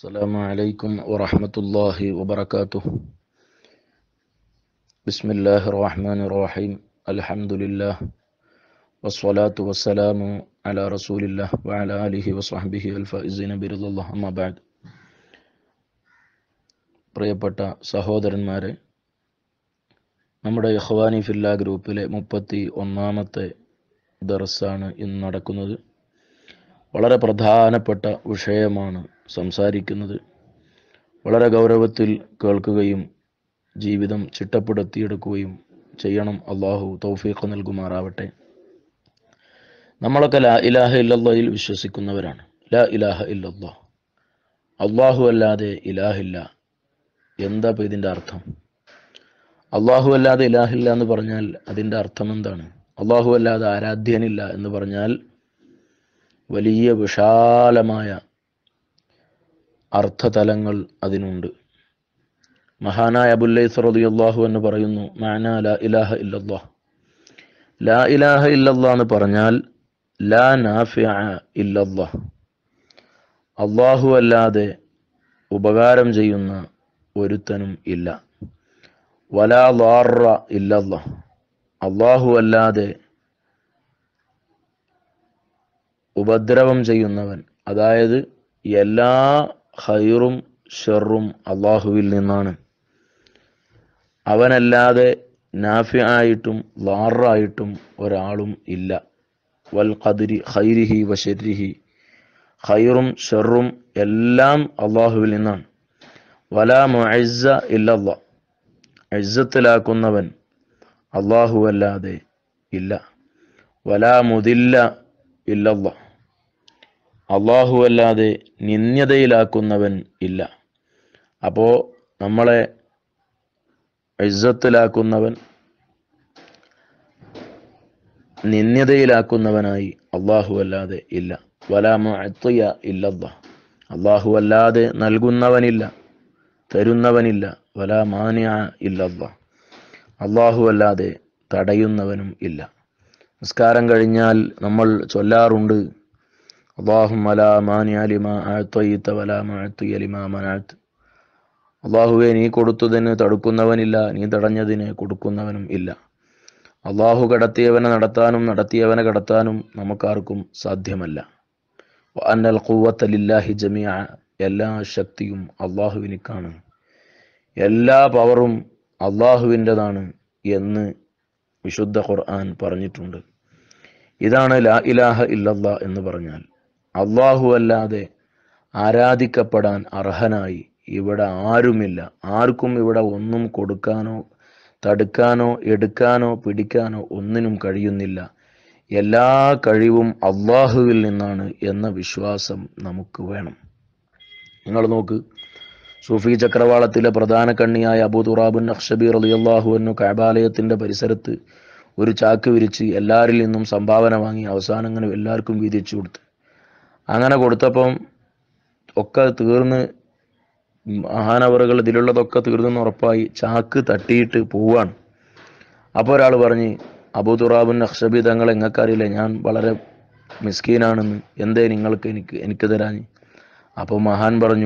السلام عليكم ورحمة الله وبركاته بسم الله الرحمن الرحيم الحمد لله والصلاة والسلام على رسول الله وعلى آله وصحبه الفائزين برضا الله أما بعد പ്രിയപ്പെട്ട സഹോദരന്മാരെ നമ്മുടെ ഇഖ്വാനി ഫില്ല ഗ്രൂപ്പിലെ മുപ്പത്തി ഒന്നാമത്തെ ദർസാണ് ഇന്ന് നടക്കുന്നത് വളരെ പ്രധാനപ്പെട്ട വിഷയമാണ് സംസാരിക്കുന്നത് വളരെ ഗൗരവത്തിൽ കേൾക്കുകയും ജീവിതം ചിട്ടപ്പെടുത്തിയെടുക്കുകയും ചെയ്യണം അള്ളാഹു തൗഫീഖ് നൽകുമാറാവട്ടെ നമ്മളൊക്കെ ലാ ഇലാഹ ഇല്ലല്ലയിൽ വിശ്വസിക്കുന്നവരാണ് ലാ ഇലാഹ ഇല്ലല്ലാ അള്ളാഹു അല്ലാതെ ഇലാഹില്ല എന്താ ഇപ്പം ഇതിൻ്റെ അർത്ഥം അള്ളാഹു അല്ലാതെ ഇലാഹില്ല എന്ന് പറഞ്ഞാൽ അതിൻ്റെ അർത്ഥം എന്താണ് അള്ളാഹു അല്ലാതെ ആരാധ്യനില്ല എന്ന് പറഞ്ഞാൽ വലിയ വിശാലമായ അർത്ഥതലങ്ങൾ അതിനുണ്ട് മഹാനായ അബുല്ലൈസ് റളിയല്ലാഹു എന്ന് പറയുന്നു മാന ലാ ഇലാഹ ഇല്ലല്ലാ ലാ ഇലാഹ ഇല്ലല്ലാ എന്ന് പറഞ്ഞാൽ ലാ നാഫിഅ ഇല്ലല്ലാ അള്ളാഹു അല്ലാതെ ഉപകാരം ചെയ്യുന്ന ഒരുത്തനും ഇല്ല വലാ ലാറ ഇല്ലല്ലാ അള്ളാഹു അല്ലാതെ ഉപദ്രവം ചെയ്യുന്നവൻ അതായത് എല്ലാ ഹൈറും ഷെറും അള്ളാഹുവിൽ നിന്നാണ് അവനല്ലാതെ നാഫി ആയിട്ടും ലാറായിട്ടും ഒരാളും ഇല്ല വൽ ഖദിരി ഖൈരിഹി വഷരിഹി ഖൈറും ഷെറും എല്ലാം അള്ളാഹുവിൽ നിന്നാണ് വലാ മുഅസ്സ ഇല്ലല്ലാ ഇസ്സത്തിലാക്കുന്നവൻ അള്ളാഹു അല്ലാതെ ഇല്ല വലാ മുദില്ല ഇല്ലല്ലാ അള്ളാഹു അല്ലാതെ നിന്ദ്യതയിലാക്കുന്നവൻ ഇല്ല അപ്പോൾ നമ്മളെ ഇസ്സത്തിലാക്കുന്നവൻ നിന്ദ്യതയിലാക്കുന്നവനായി അള്ളാഹു അല്ലാതെ ഇല്ല വലാമുഅത്തിയ ഇല്ലല്ലാ അള്ളാഹു അല്ലാതെ നൽകുന്നവനില്ല തരുന്നവനില്ല വലാ മാനിയ ഇല്ലല്ലാ അള്ളാഹു അല്ലാതെ തടയുന്നവനും ഇല്ല നിസ്കാരം കഴിഞ്ഞാൽ നമ്മൾ ചൊല്ലാറുണ്ട് അള്ളാഹും അലാ മാനിയ ലിമാ ആഴ്ത്തയ്ത്ത വലാ മാഴ്ത്തിയ ലിമാ മനാഴ്ത്ത് അള്ളാഹുവെ നീ കൊടുത്തതിന് തടുക്കുന്നവനില്ല നീ തടഞ്ഞതിന് കൊടുക്കുന്നവനും ഇല്ല അള്ളാഹു കടത്തിയവനെ നടത്താനും നടത്തിയവനെ കടത്താനും നമുക്കാർക്കും സാധ്യമല്ല അന്നൽ ഖുവത്തലില്ലാഹി ജമിയ എല്ലാ ശക്തിയും അള്ളാഹുവിനിക്കാണ് എല്ലാ പവറും അള്ളാഹുവിൻ്റെതാണ് എന്ന് വിശുദ്ധ ഖുർആൻ പറഞ്ഞിട്ടുണ്ട് ഇതാണ് ലാ ഇലാഹ ഇല്ലല്ലാ എന്ന് പറഞ്ഞാൽ അള്ളാഹു അല്ലാതെ ആരാധിക്കപ്പെടാൻ അർഹനായി ഇവിടെ ആരുമില്ല ആർക്കും ഇവിടെ ഒന്നും കൊടുക്കാനോ തടുക്കാനോ എടുക്കാനോ പിടിക്കാനോ ഒന്നിനും കഴിയുന്നില്ല എല്ലാ കഴിവും അള്ളാഹുവിൽ നിന്നാണ് എന്ന വിശ്വാസം നമുക്ക് വേണം നിങ്ങൾ നോക്ക് സൂഫി ചക്രവാളത്തിലെ പ്രധാന കണ്ണിയായ അബൂ തുറാബുൻ അക്ഷബി റളിയല്ലാഹു എന്നു കൈബാലയത്തിന്റെ പരിസരത്ത് ഒരു ചാക്ക് വിരിച്ച് എല്ലാവരിൽ നിന്നും സംഭാവന വാങ്ങി അവസാനം അങ്ങനെ എല്ലാവർക്കും വീതിച്ചു കൊടുത്ത് അങ്ങനെ കൊടുത്തപ്പം ഒക്കെ തീർന്ന് മഹാനവറുകൾ ഇതിലുള്ളതൊക്കെ തീർന്നെന്ന് ഉറപ്പായി ചാക്ക് തട്ടിയിട്ട് പോവാണ് അപ്പോൾ ഒരാൾ പറഞ്ഞ് അബൂ തുറാബുൻ അക്ഷബി തങ്ങൾ എങ്ങൾക്കറിയില്ല ഞാൻ വളരെ മിസ്കീനാണെന്ന് എന്തേ നിങ്ങൾക്ക് എനിക്ക് എനിക്ക് തരാൻ അപ്പോൾ മഹാൻ പറഞ്ഞു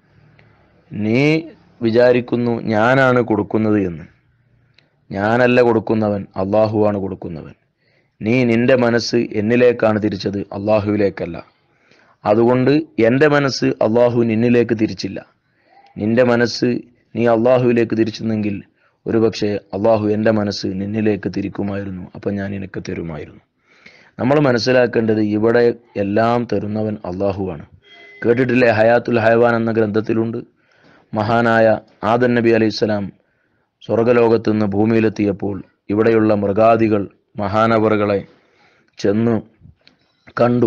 നീ വിചാരിക്കുന്നു ഞാനാണ് കൊടുക്കുന്നത് എന്ന് ഞാനല്ല കൊടുക്കുന്നവൻ അള്ളാഹുവാണ് കൊടുക്കുന്നവൻ നീ നിന്റെ മനസ്സ് എന്നിലേക്കാണ് തിരിച്ചത് അള്ളാഹുവിലേക്കല്ല അതുകൊണ്ട് എൻ്റെ മനസ്സ് അള്ളാഹു നിന്നിലേക്ക് തിരിച്ചില്ല നിന്റെ മനസ്സ് നീ അള്ളാഹുവിലേക്ക് തിരിച്ചെന്നെങ്കിൽ ഒരുപക്ഷെ അള്ളാഹു എൻ്റെ മനസ്സ് നിന്നിലേക്ക് തിരിക്കുമായിരുന്നു അപ്പം ഞാൻ നിനക്ക് തരുമായിരുന്നു നമ്മൾ മനസ്സിലാക്കേണ്ടത് ഇവിടെ എല്ലാം തരുന്നവൻ അള്ളാഹുവാണ് കേട്ടിട്ടില്ലേ ഹയാത്തുൽ ഹയവാൻ എന്ന ഗ്രന്ഥത്തിലുണ്ട് മഹാനായ ആദൻ നബി അലൈഹി സ്വലാം സ്വർഗലോകത്ത് നിന്ന് ഭൂമിയിലെത്തിയപ്പോൾ ഇവിടെയുള്ള മൃഗാദികൾ മഹാനവറുകളെ ചെന്ന് കണ്ടു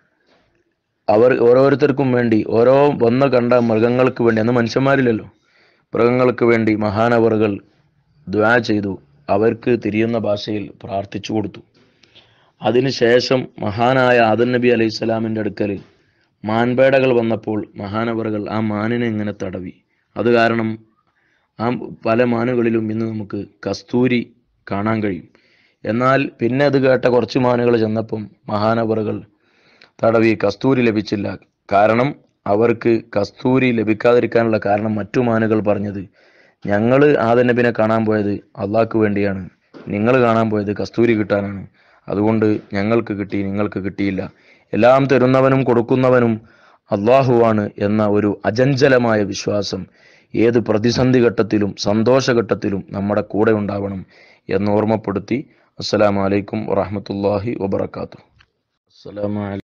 അവർ ഓരോരുത്തർക്കും വേണ്ടി ഓരോ വന്ന് കണ്ട മൃഗങ്ങൾക്ക് വേണ്ടി അന്ന് മനുഷ്യന്മാരില്ലല്ലോ മൃഗങ്ങൾക്ക് വേണ്ടി മഹാനവറുകൾ ദ്വാ ചെയ്തു അവർക്ക് തിരിയുന്ന ഭാഷയിൽ പ്രാർത്ഥിച്ചു കൊടുത്തു അതിനുശേഷം മഹാനായ ആദൻ നബി അലൈഹി സ്വലാമിൻ്റെ അടുക്കൽ മാൻപേടകൾ വന്നപ്പോൾ മഹാനവറുകൾ ആ മാനിനെ ഇങ്ങനെ തടവി അത് കാരണം ആ പല മാനുകളിലും ഇന്ന് നമുക്ക് കസ്തൂരി കാണാൻ കഴിയും എന്നാൽ പിന്നെ അത് കേട്ട കുറച്ച് മാനുകൾ ചെന്നപ്പം മഹാനവറുകൾ തടവി കസ്തൂരി ലഭിച്ചില്ല കാരണം അവർക്ക് കസ്തൂരി ലഭിക്കാതിരിക്കാനുള്ള കാരണം മറ്റു മാനുകൾ പറഞ്ഞത് ഞങ്ങൾ ആദൻ നബിനെ കാണാൻ പോയത് അള്ളാഹ്ക്ക് വേണ്ടിയാണ് നിങ്ങൾ കാണാൻ പോയത് കസ്തൂരി കിട്ടാനാണ് അതുകൊണ്ട് ഞങ്ങൾക്ക് കിട്ടി നിങ്ങൾക്ക് കിട്ടിയില്ല എല്ലാം തരുന്നവനും കൊടുക്കുന്നവനും അള്ളാഹുവാണ് എന്ന ഒരു അജഞ്ചലമായ വിശ്വാസം ഏത് പ്രതിസന്ധി ഘട്ടത്തിലും സന്തോഷഘട്ടത്തിലും നമ്മുടെ കൂടെ ഉണ്ടാവണം എന്ന് ഓർമ്മപ്പെടുത്തി അസ്സലാമു അലൈക്കും വറഹ്മത്തുള്ളാഹി വബറകാതുഹു അസ്സലാമു അലൈക്കും